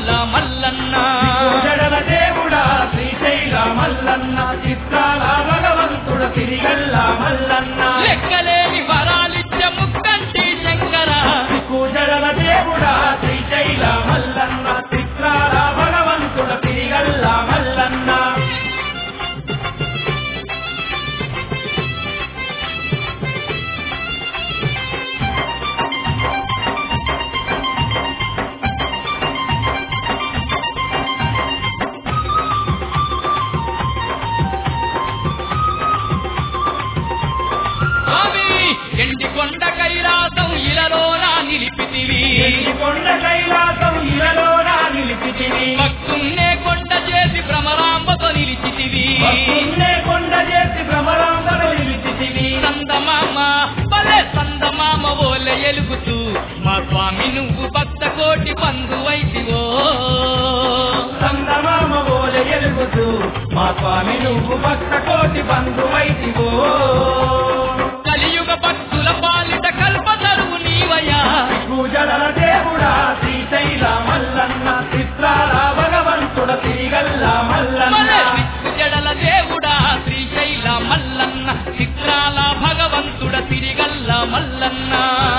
సిరిగల్ల మల్లన్న జడల దేవుడా శ్రీశైల మల్లన్న చిత్రాల భగవంతుడ తిరిగల్ల మల్లన్న లెక్కలేని వరాలిచ్చే ముక్కంటి శంకర జడల దేవుడా శ్రీశైల మల్లన్న చిత్రాల భగవంతుడ తిరిగల్ల మల్లన్న స్వామి ఎండి కొండ కైలాసం ఇలలోనా నిలిపితివి ఎన్ని కొండ కైలాసం ఇలలోన నిలిపితివి భక్తున్నే కొండ చేసి భ్రమరాంబతో నిలిచితివి భక్తున్నే కొండ చేసి భ్రమరాంబను నిలిపితివి సందమామ భలే సందమామ ఓలె ఎలుగుతూ మా స్వామి నువ్వు భక్త కోటి బంధువైతివో సందమామ ఓలె ఎలుగుతూ మా స్వామి నువ్వు భక్త కోటి బంధువైతివో కలియుగ భక్తుల పాలిట కల్పతరువు నీవయ్యా పూజల దేవుడా శ్రీశైల మల్లన్న చిత్రాల భగవంతుడ తిరిగల్ల మల్లన్న మలే విక్కు జడల దేవుడా శ్రీశైల మల్లన్న చిత్రాల భగవంతుడ తిరిగల్ల మల్లన్న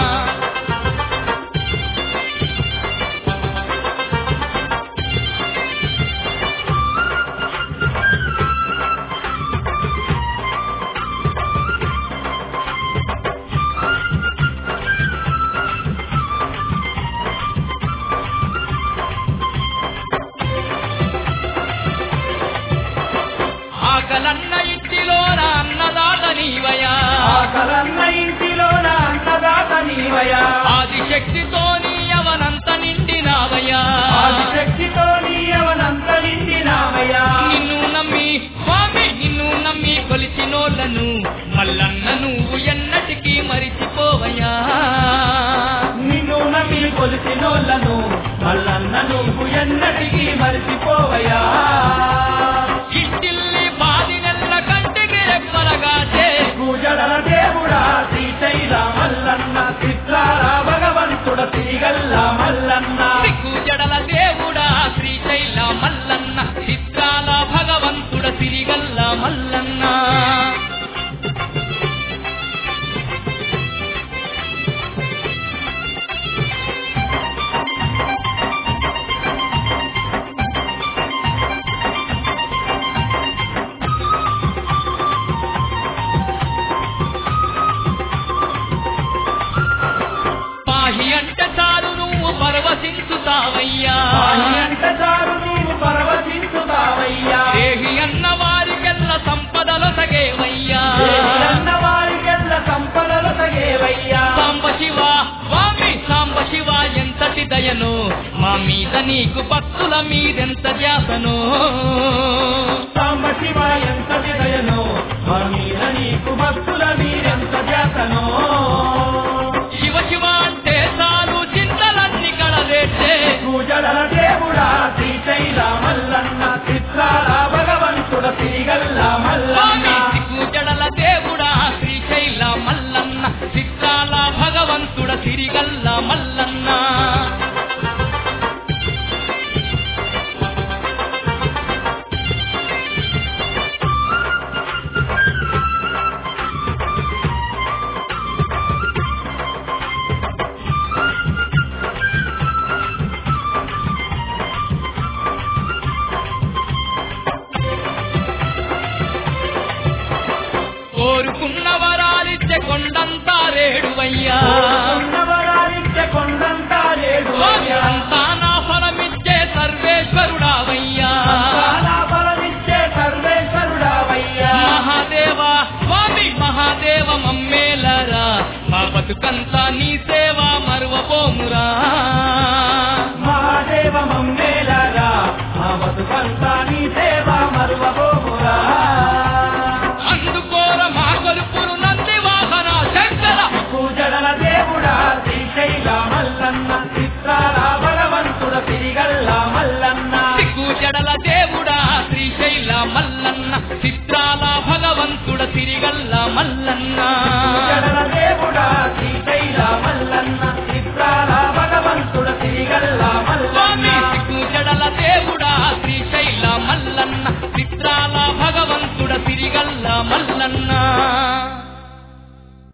ఆకలన్న ఇంటిలోన అన్నదాత నీవయా ఆకలన్న ఇంటిలో నా అన్నదాత నీవయా ఆదిశక్తితో నీయవనంత నిండినావయ్యా ఆదిశక్తితో నీయవనంత నిండినావయ్యా నిన్ను నమ్మి స్వామి నిన్ను నమ్మి కొలిచినోళ్లను మల్లన్న నువ్వు ఎన్నటికీ మరిచిపోవయ్యా నిన్ను నమ్మి కొలిసినోళ్లను మల్లన్న నువ్వు ఎన్నటికీ మరిచిపోవయా ఇంటిల్లి బాది నెల్ల కంటికి రెప్పలగాచే పూజల దేవుడా శ్రీశైల మల్లన్న చిత్రాల భగవంతుడ తిరిగల్ల మల్లన్న సిగ్గు జడల దేవుడా శ్రీశైల మల్లన్న చిత్రాల భగవంతుడ తిరిగల్ల మల్లన్న పాహి అంటే చాలు నువ్వు పరవశించుతావయ్యా వాణి అంట చాలు నీవు పరవశించుతావయ్యా దేహి అన్న వారికెల్ల సంపదలు సగేవయ్యా అన్న వారికెల్ల సంపదలు తగేవయ్యా సాంబ శివ స్వామి సాంబ శివ ఎంతటి దయను మా మీద నీకు భక్తుల మీదెంత ధ్యాసను సాంబ శివ ఎంత విదయనో మా మీద నీకు భక్తుల మీరెంత జాతనో శివ శివ అంటే చాలు చింతలన్నీ కడలేటే పూజల దేవుడా శ్రీశైల మల్లన్న చిత్రాల భగవంతుడ తిరిగల్ల మల్లన్న స్వామి సిగ్గుజడల దేవుడా శ్రీశైల మల్లన్న చిత్రాల భగవంతుడ సిరిగల్ల మల్లన్న కోరుకున్న వరాలిచ్చే కొండంతా రేడువయ్యా ఉన్నవరాలిచ్చే కొండంతా లేడు స్వామి సంతాన ఫలమిచ్చే సర్వేశ్వరుడావయ్యా సంతాన ఫలమిచ్చే సర్వేశ్వరుడావయ్యా మహాదేవ స్వామి మహాదేవ మమ్మేలరా మా బతుకంతా నీ సేవ మరువబోమురా మహాదేవ మమ్మేలరా మా బతుకంతా నీ సేవ మరువబోమురా అందుకోర మా కొలుపురు నంది వాహన శంకర పూజల దేవుడా శ్రీశైల మల్లన్న చిత్రాల భగవంతుడ తిరిగల్ల మల్లన్న సిగ్గుజడల దేవుడా శ్రీశైల మల్లన్న చిత్రాల భగవంతుడ తిరిగల్ల మల్లన్న